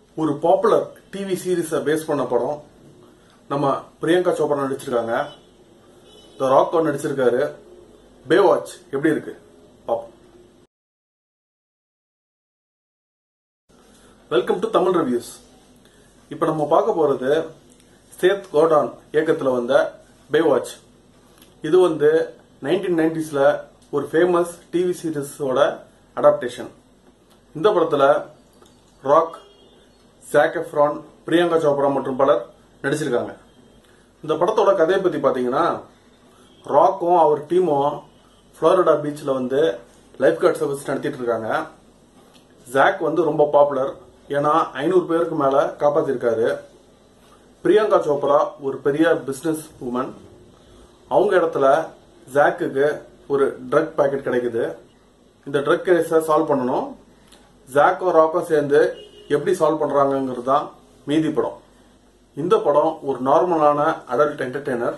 ஒரு popular TV சீரீஸை base பண்ண படம் நம்ம பிரியங்கா சோப்ரா நடிச்சிருக்காங்க த ராக் நடிச்சிருக்காரு பே வாட்ச் எப்படி இருக்கு பாப்போம் வெல்கம் டு தமிழ் ரிவ்யூஸ் இப்போ நம்ம பார்க்க போறது சேத் கோடான் இயக்கத்தில் வந்த பே வாட்ச் இது வந்து நைன்டீன் நைன்டிஸ்ல ஒரு ஃபேமஸ் டிவி சீரிஸோட அடாப்டேஷன் இந்த படத்துல Rock Zac Efron Priyanka Chopra மற்றும் பலர் நடிச்சிருக்காங்க இந்த படத்தோட கதையை பத்தி பாத்தீங்கன்னா ராக்கும் அவர் டீமும் புளோரிடா பீச்சில் வந்து லைஃப் கார்ட் சர்வீஸ் நடத்திட்டு இருக்காங்க ஜாக் வந்து ரொம்ப பாப்புலர் ஏன்னா ஐநூறு பேருக்கு மேல காப்பாத்திருக்காரு பிரியங்கா சோப்ரா ஒரு பெரிய பிசினஸ் உமன் அவங்க இடத்துல ஜாக்குக்கு ஒரு ட்ரக் பாக்கெட் கிடைக்குது இந்த ட்ரக் கேஸை சால்வ் பண்ணணும் ஜாக்கும் ராக்கும் சேர்ந்து எப்படி சால்வ் பண்றாங்கிறது தான் மீதி படம் இந்த படம் ஒரு நார்மலான அடல்ட் என்டர்டெய்னர்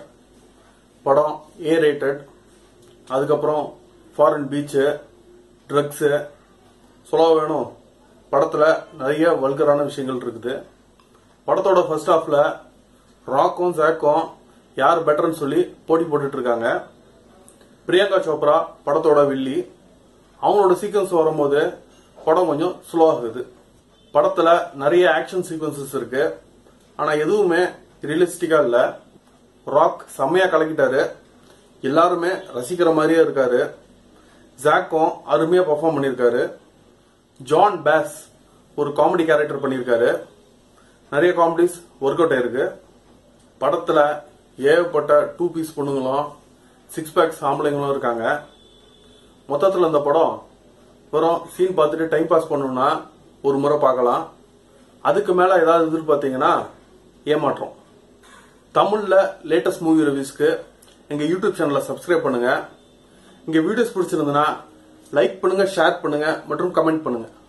படம் ஏ ரேட்டட் அதுக்கப்புறம் ஃபாரின் பீச்சு ட்ரக்ஸு சொல்ல வேணும் படத்துல நிறைய வல்கரான விஷயங்கள் இருக்குது படத்தோட ஃபர்ஸ்ட் ஹாஃப்ல ராக்கும் ஜாக்கும் யார் பெட்டர்னு சொல்லி போட்டி போட்டுட்டு இருக்காங்க பிரியங்கா சோப்ரா படத்தோட வில்லி அவங்களோட சீக்வன்ஸ் வரும்போது படம் கொஞ்சம் ஸ்லோ ஆகுது படத்துல நிறைய ஆக்ஷன் சீக்வன்சஸ் இருக்கு ஆனா எதுவுமே ரியலிஸ்டிக்கா இல்ல ராக் செம்மையா கலக்கிட்டாரு எல்லாருமே ரசிக்கிற மாதிரியே இருக்காரு ஜாக்கும் அருமையா பெர்ஃபார்ம் பண்ணியிருக்காரு ஜான் பேஸ் ஒரு காமெடி கேரக்டர் பண்ணியிருக்காரு நிறைய காமெடிஸ் ஒர்க் அவுட் ஆயிருக்கு படத்துல ஏகப்பட்ட டூ பீஸ் பொண்ணுங்களும் சிக்ஸ் பேக்ஸ் ஆம்பளைங்களும் இருக்காங்க மொத்தத்தில் இந்த படம் வெறும் சீன் பார்த்துட்டு டைம் பாஸ் பண்ணணும்னா ஒரு முறை பார்க்கலாம் அதுக்கு மேல ஏதாவது எதிர்பார்த்தீங்கன்னா ஏமாற்றம் தமிழ்ல லேட்டஸ்ட் மூவி ரிவ்யூஸ்க்கு எங்க யூடியூப் சேனலை சப்ஸ்கிரைப் பண்ணுங்க இங்க வீடியோஸ் பிடிச்சிருந்ததுன்னா லைக் பண்ணுங்க ஷேர் பண்ணுங்க மற்றும் கமெண்ட் பண்ணுங்க